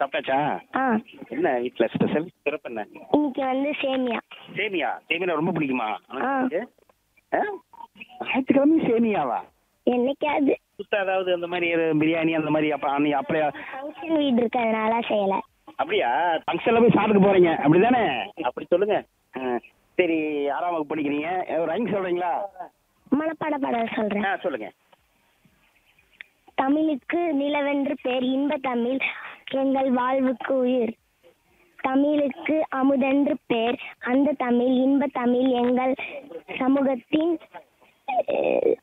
சாப்பிட்டாச்சா ஆ என்ன வீட்டில் ஸ்பெஷல் சிறப்பு என்ன இன்னைக்கு வந்து சேமியா சேமியா சேமியா ரொம்ப பிடிக்குமா ஆ. ஆ? ஞாயிற்றுக்கிழமை சேமியாவா என்னைக்காவது சுத்த அதாவது அந்த மாதிரி ஒரு பிரியாணி அந்த மாதிரி அப்ப அன்னைக்கு அப்படியே ஃபங்க்ஷன் வீடு இருக்கு அதனால செய்யல அப்படியா ஃபங்க்ஷன்ல போய் சாப்பிட்டு போறீங்க அப்படிதானே அப்படி சொல்லுங்க ஆ, சரி ஆறாம் வகுப்பு படிக்கிறீங்க ஒரு ரைம் சொல்றீங்களா மனப்பாட பாடல் சொல்றேன் ஆ சொல்லுங்க தமிழுக்கு நிலவென்று பேர் இன்ப தமிழ் எங்கள் வாழ்வுக்கு உயிர் தமிழுக்கு அமுதென்று பேர் அந்த தமிழ் இன்ப தமிழ் எங்கள் சமூகத்தின் அஹ்,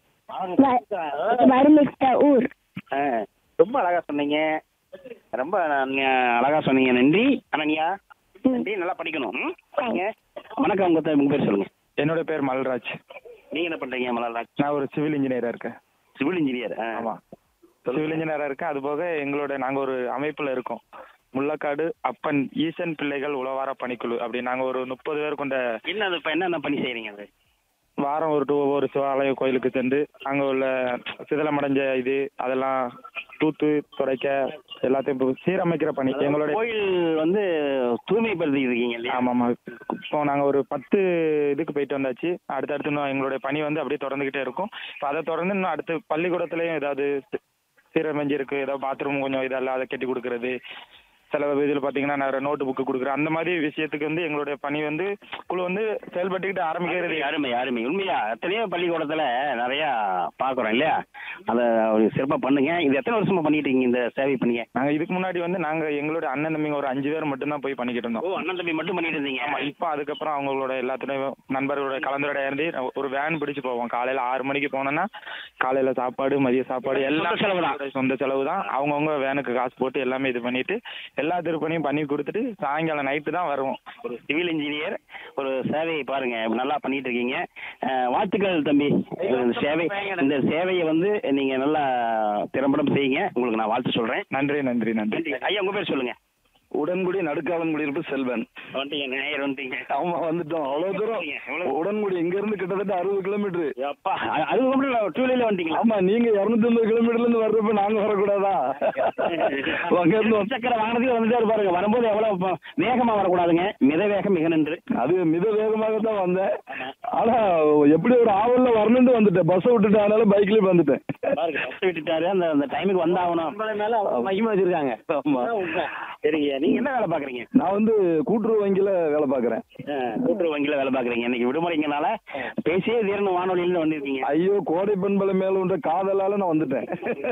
வ- வறுமித்த ஊர் ஆ, ரொம்ப அழகா சொன்னீங்க ரொம்ப நீங்க அழகா சொன்னீங்க நன்றி அனன்யா நன்றி நல்லா படிக்கணும் ம்? படிங்க. வணக்கம் உங்க பேர் உங்க பேர் சொல்லுங்க என்னோட பேர் மல்ராஜ் நீங்க என்ன பண்றீங்க மலர்ராஜ் நான் ஒரு சிவில் இன்ஜினியரா இருக்கேன் சிவில் இன்ஜினியர் ஆமா சிவில் இன்ஜினியரா இருக்கேன் அது போக எங்களோட நாங்க ஒரு அமைப்புல இருக்கோம் முள்ளக்காடு அப்பன் ஈசன் பிள்ளைகள் உழவார பணிக்குழு அப்படி நாங்க ஒரு முப்பது பேர் கொண்ட என்ன அது இப்ப என்னென்ன பணி செய்றீங்க அது வாரம் ஒரு டூ ஒவ்வொரு சிவாலய கோயிலுக்கு சென்று அங்க உள்ள சிதிலமடைஞ்ச இது அதெல்லாம் தூத்து துடைக்க எல்லாத்தையும் இப்போ சீரமைக்கிற பணி எங்களோட கோயில் வந்து தூய்மைப்படுத்தி இருக்கீங்க இல்லையா ஆமாம் ஆமாம் இப்போ நாங்கள் ஒரு பத்து இதுக்கு போயிட்டு வந்தாச்சு அடுத்தடுத்து இன்னும் எங்களுடைய பணி வந்து அப்படியே தொடர்ந்துக்கிட்டே இருக்கும் இப்போ அதை தொடர்ந்து இன்னும் அடுத்து பள்ளிக்கூடத்துலேயும் ஏதாவது சி- சீரமைஞ்சிருக்கு ஏதாவது பாத்ரூம் கொஞ்சம் இதெல்லாம் அதை கட்டி கொடுக்கறது சில இதில் பார்த்தீங்கன்னா நான் நோட்டு புக்கு கொடுக்குறேன் அந்த மாதிரி விஷயத்துக்கு வந்து எங்களுடைய பணி வந்து குழு வந்து செயல்பட்டுக்கிட்டு ஆரம்பிக்கிறது அருமை அருமை உண்மையா எத்தனையோ பள்ளிக்கூடத்துல நிறைய பாக்குறோம் இல்லையா அத ஒரு சிறப்பா பண்ணுங்க இது எத்தனை வருஷமா பண்ணிட்டு இருக்கீங்க இந்த சேவை பண்ணீங்க நாங்கள் இதுக்கு முன்னாடி வந்து நாங்கள் எங்களுடைய அண்ணன் தம்பிங்க ஒரு அஞ்சு பேர் மட்டும்தான் போய் பண்ணிக்கிட்டு ஓ இருந்தோம் அண்ணன் தம்பி மட்டும் பண்ணிட்டு இருந்தீங்க ஆமா இப்போ அதுக்கப்புறம் அவங்களோட எல்லாத்துடையும் நண்பர்களோட கலந்துரையாடி இருந்து ஒரு வேன் பிடிச்சு போவோம் காலையில ஆறு மணிக்கு போனோம்னா காலையில சாப்பாடு மதிய சாப்பாடு எல்லாம் சொந்த செலவு தான். அவங்களுடைய சொந்த செலவு தான் அவங்கவுங்க வேனுக்கு காசு போட்டு எல்லாமே இது பண்ணிட்டு எல்லா திருப்பணியும் பண்ணி கொடுத்துட்டு சாயங்காலம் நைட்டு தான் வருவோம் ஒரு சிவில் இன்ஜினியர் ஒரு சேவையை பாருங்க நல்லா பண்ணிட்டு இருக்கீங்க அஹ், வாழ்த்துக்கள் தம்பி இந்த சேவை இந்த சேவையை வந்து நீங்க நல்லா திறம்படம் செய்யுங்க உங்களுக்கு நான் வாழ்த்து சொல்றேன் நன்றி நன்றி நன்றி நன்றி ஐயா உங்க பேர் சொல்லுங்க உடன்குடி நடுக்காலங்குடியிருப்பு செல்வன் வந்துட்டீங்க நேயர் வந்துட்டீங்க ஆமா வந்துட்டோம் அவ்வளவு தூரம் எவ்வளவு? உடன்குடி இங்க இருந்து கிட்டத்தட்ட அறுபது கிலோமீட்டர் அப்பா அ- அது மட்டும் டூ வீலர்ல வந்துட்டீங்களா ஆமா நீங்க இருநூத்தி ஐம்பது கிலோமீட்டர்ல இருந்து வர்றப்ப நாங்க வரக்கூடாதா அங்க இருந்து வந்து- சக்கர வாகனத்துக்கு வந்துட்டே பாருங்க வரும்போது எவ்வளவு ப- வேகமா வரக்கூடாதுங்க மித வேகம் மிக நின்று அது மித வேகமாக தான் வந்தேன் ஆனா எப்படி ஒரு ஆவல்ல வரணும்னு வந்துட்டேன் பஸ் விட்டுட்டேன் அதனால பைக்லயே வந்துட்டேன் பாருங்க பஸ் விட்டுட்டாரு அந்த அந்த டைமுக்கு வந்தாகணும் மகிமை வச்சிருக்காங்க ஆமா சரிங்க நீங்க என்ன வேலை பாக்குறீங்க நான் வந்து கூட்டுறவு வங்கியில வேலை பாக்குறேன் அஹ், கூட்டுறவு வங்கியில வேலை பாக்குறீங்க இன்னைக்கு விடுமுறைங்கனால பேசியே தீரணும் வானொலியில வந்திருக்கீங்க ஐயோ கோடை பெண்பலை மேல உண்ட காதலால நான் வந்துட்டேன்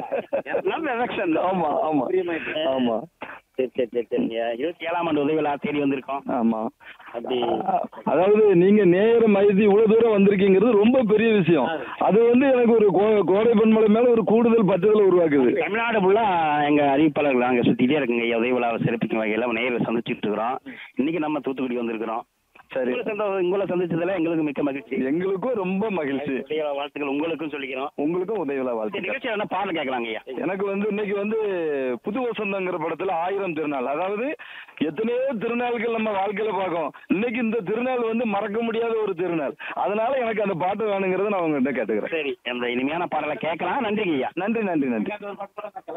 நல்ல எலெக்ஷன் ஆமா ஆமா ஆமா சரி சரி சரி சரிங்க இருபத்தி ஏழாம் ஆண்டு உதவி விழா தேடி வந்திருக்கோம் ஆமா அப்படி அதாவது நீங்க நேர மைதி இவ்வளவு தூரம் வந்திருக்கீங்கிறது ரொம்ப பெரிய விஷயம் அது வந்து எனக்கு ஒரு கோ- கோடை பெண்மலை மேல ஒரு கூடுதல் பற்றுதலை உருவாக்குது தமிழ்நாடு ஃபுல்லா எங்க அறிவிப்பாளர்கள் அங்க சுத்திட்டே இருக்குங்க ஐயா உதவி விழாவை சிறப்பிக்கும் வகையில நேரில் சந்திச்சுட்டு இருக்கிறோம் இன்னைக்கு நம்ம தூத்துக்குடி வந்திருக்கிறோம் சரி உங்களை சந்தோ- உங்களை சந்திச்சதுல எங்களுக்கு மிக்க மகிழ்ச்சி எங்களுக்கும் ரொம்ப மகிழ்ச்சி உதவி விழா வாழ்த்துக்கள் உங்களுக்கும் சொல்லிக்கிறோம் உங்களுக்கும் உதவிகளா இந்த வாழ்த்து நிகழ்ச்சியில் என்ன பாடல் கேட்கலாங்க ஐயா எனக்கு வந்து இன்னைக்கு வந்து புது வசந்தங்கிற படத்துல ஆயிரம் திருநாள் அதாவது எத்தனையோ திருநாள்கள் நம்ம வாழ்க்கையில பார்க்கோம் இன்னைக்கு இந்த திருநாள் வந்து மறக்க முடியாத ஒரு திருநாள் அதனால எனக்கு அந்த பாட்டு வேணுங்கிறத நான் உங்ககிட்ட கேட்டுக்கிறேன் சரி அந்த இனிமையான பாடலை கேட்கலாம் நன்றிங்க ஐயா நன்றி நன்றி நன்றி